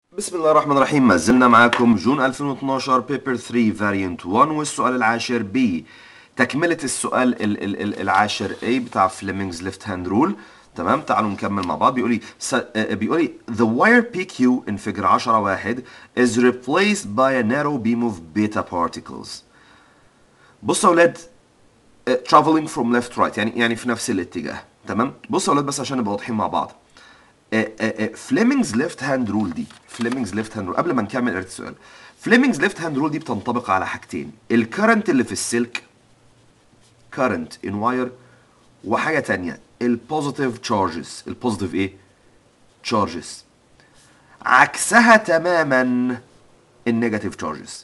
بسم الله الرحمن الرحيم ما زلنا معاكم جون 2012 بيبر 3 فاريانت 1 والسؤال العاشر بي تكملة السؤال ال ال ال العاشر A بتاع فليمنجز ليفت هاند رول تمام تعالوا نكمل مع بعض بيقول لي س... آه، بيقول لي the wire PQ in figure 10 واحد is replaced by a narrow beam of beta particles بصوا يا اولاد uh, traveling from left right يعني يعني في نفس الاتجاه تمام بصوا يا اولاد بس عشان نبقى واضحين مع بعض فليمنجز ليفت هاند رول دي فليمنجز ليفت هاند رول قبل ما نكمل قرايه السؤال فليمنجز ليفت هاند رول دي بتنطبق على حاجتين الكرنت اللي في السلك كرنت ان واير وحاجه تانية البوزيتيف تشارجز البوزيتيف ايه تشارجز عكسها تماما النيجاتيف تشارجز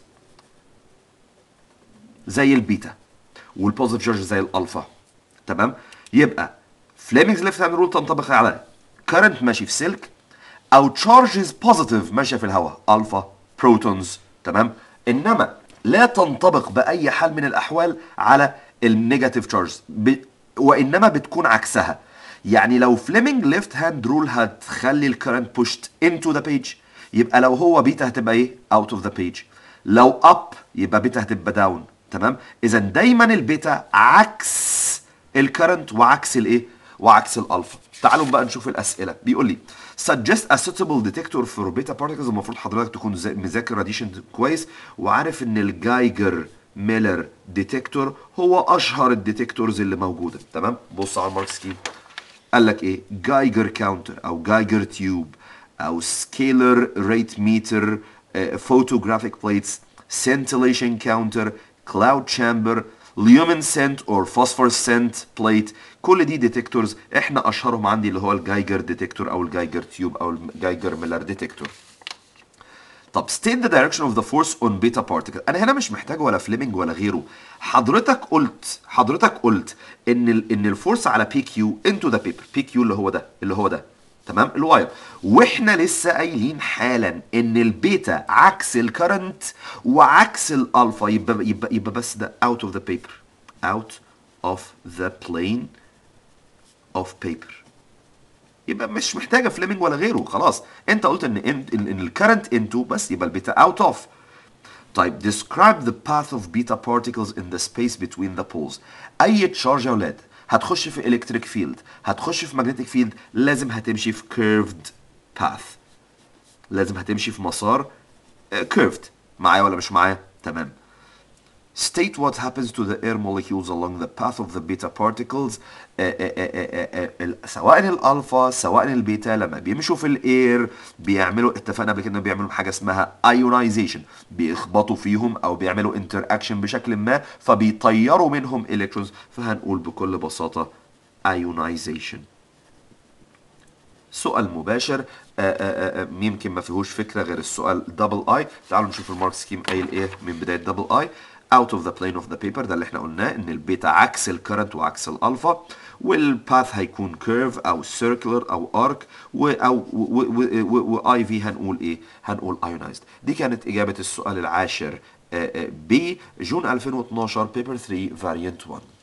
زي البيتا والبوزيتيف تشارج زي الالفا تمام يبقى فليمنجز ليفت هاند رول تنطبق على كرنت ماشي في سلك او تشارجز بوزيتيف ماشيه في الهواء الفا بروتونز تمام انما لا تنطبق باي حال من الاحوال على النيجاتيف تشارجز ب... وانما بتكون عكسها يعني لو فليمنج ليفت هاند رول هتخلي الكرنت بوشت انتو ذا بيج يبقى لو هو بيتا هتبقى ايه اوت اوف ذا بيج لو اب يبقى بيتا هتبقى داون تمام اذا دايما البيتا عكس الكرنت وعكس الايه وعكس الالفا تعالوا بقى نشوف الاسئله بيقول لي suggest a suitable detector for beta particles المفروض حضرتك تكون زي- مذاكر راديشن كويس وعارف ان الجايجر ميلر ديتكتور هو اشهر الديتكتورز اللي موجوده تمام بص على المارك سكيم قال لك ايه جايجر كاونتر او جايجر تيوب او سكيلر ريت ميتر فوتوغرافيك بليتس scintillation counter cloud chamber luminescent or phosphorescent plate كل دي ديتكتورز احنا اشهرهم عندي اللي هو الجايجر ديتكتور او الجايجر تيوب او الجايجر ميلر ديتكتور طب state the direction of the force on beta particle انا هنا مش محتاج ولا فليمنج ولا غيره حضرتك قلت حضرتك قلت ان ال ان الفورس على بي كيو into the paper بي كيو اللي هو ده اللي هو ده تمام الواير واحنا لسه قايلين حالا ان البيتا عكس الكرنت وعكس الالفا يبقى يبقى يبقى بس ده out of the paper out of the plane of paper يبقى مش محتاجه فليمنج ولا غيره خلاص انت قلت ان ان, إن الكرنت انتو بس يبقى البيتا اوت اوف طيب describe the path of beta particles in the space between the poles اي تشارج يا اولاد هتخش في الكتريك فيلد هتخش في magnetic فيلد لازم هتمشي في curved path لازم هتمشي في مسار uh, curved معايا ولا مش معايا تمام State what happens to the air molecules along the path of the beta particles آه، آه، آه، آه، آه، ال- سواء الالفا سواء البيتا لما بيمشوا في الاير بيعملوا اتفقنا قبل كده إنهم بيعملوا حاجه اسمها ايونايزيشن بيخبطوا فيهم او بيعملوا انتر اكشن بشكل ما فبيطيروا منهم الكترونز فهنقول بكل بساطه ايونايزيشن سؤال مباشر آآ آآ آآ يمكن ما فيهوش فكره غير السؤال دبل اي تعالوا نشوف المارك سكيم قايل ايه من بدايه دبل اي out of the plane of the paper ده اللي احنا قلناه ان البيتا عكس الكرنت وعكس الالفا والباث هيكون كيرف او سيركلر او ارك و او واي في هنقول ايه هنقول ايونايزد دي كانت اجابه السؤال العاشر بي جون 2012 بيبر 3 فاريانت 1